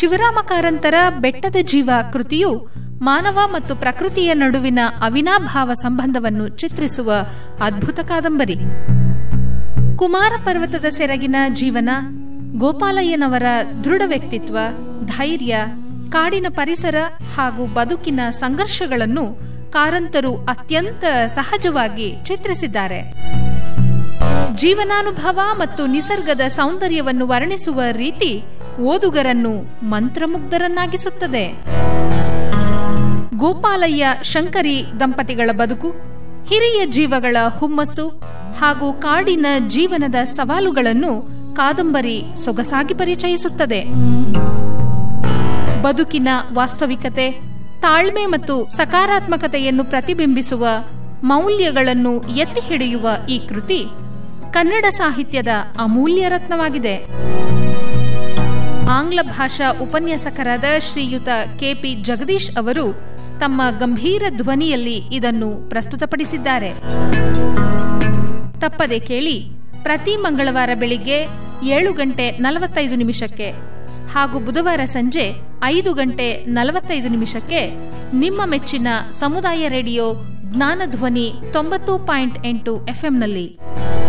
ಶಿವರಾಮ ಕಾರಂತರ ಬೆಟ್ಟದ ಜೀವ ಕೃತಿಯು ಮಾನವ ಮತ್ತು ಪ್ರಕೃತಿಯ ನಡುವಿನ ಅವಿನಾಭಾವ ಸಂಬಂಧವನ್ನು ಚಿತ್ರಿಸುವ ಅದ್ಭುತ ಕಾದಂಬರಿ ಕುಮಾರ ಪರ್ವತದ ಸೆರಗಿನ ಜೀವನ ಗೋಪಾಲಯ್ಯನವರ ದೃಢ ವ್ಯಕ್ತಿತ್ವ ಧೈರ್ಯ ಕಾಡಿನ ಪರಿಸರ ಹಾಗೂ ಬದುಕಿನ ಸಂಘರ್ಷಗಳನ್ನು ಕಾರಂತರು ಅತ್ಯಂತ ಸಹಜವಾಗಿ ಚಿತ್ರಿಸಿದ್ದಾರೆ ಜೀವನಾನುಭವ ಮತ್ತು ನಿಸರ್ಗದ ಸೌಂದರ್ಯವನ್ನು ವರ್ಣಿಸುವ ರೀತಿ ಓದುಗರನ್ನು ಮಂತ್ರಮುಗ್ಧರನ್ನಾಗಿಸುತ್ತದೆ ಗೋಪಾಲಯ್ಯ ಶಂಕರಿ ದಂಪತಿಗಳ ಬದುಕು ಹಿರಿಯ ಜೀವಗಳ ಹುಮ್ಮಸ್ಸು ಹಾಗೂ ಕಾಡಿನ ಜೀವನದ ಸವಾಲುಗಳನ್ನು ಕಾದಂಬರಿ ಸೊಗಸಾಗಿ ಪರಿಚಯಿಸುತ್ತದೆ ಬದುಕಿನ ವಾಸ್ತವಿಕತೆ ತಾಳ್ಮೆ ಮತ್ತು ಸಕಾರಾತ್ಮಕತೆಯನ್ನು ಪ್ರತಿಬಿಂಬಿಸುವ ಮೌಲ್ಯಗಳನ್ನು ಎತ್ತಿ ಹಿಡಿಯುವ ಈ ಕೃತಿ ಕನ್ನಡ ಸಾಹಿತ್ಯದ ಅಮೂಲ್ಯ ರತ್ನವಾಗಿದೆ ಆಂಗ್ಲ ಭಾಷಾ ಉಪನ್ಯಾಸಕರಾದ ಶ್ರೀಯುತ ಕೆಪಿ ಜಗದೀಶ್ ಅವರು ತಮ್ಮ ಗಂಭೀರ ಧ್ವನಿಯಲ್ಲಿ ಇದನ್ನು ಪ್ರಸ್ತುತಪಡಿಸಿದ್ದಾರೆ ತಪ್ಪದೆ ಕೇಳಿ ಪ್ರತಿ ಮಂಗಳವಾರ ಬೆಳಿಗ್ಗೆ ಏಳು ಗಂಟೆ ನಲವತ್ತೈದು ನಿಮಿಷಕ್ಕೆ ಹಾಗೂ ಬುಧವಾರ ಸಂಜೆ ಐದು ಗಂಟೆ ನಲವತ್ತೈದು ನಿಮಿಷಕ್ಕೆ ನಿಮ್ಮ ಮೆಚ್ಚಿನ ಸಮುದಾಯ ರೇಡಿಯೋ ಜ್ಞಾನಧ್ವನಿ ತೊಂಬತ್ತು ಪಾಯಿಂಟ್ ಎಂಟು ಎಫ್ಎಂನಲ್ಲಿ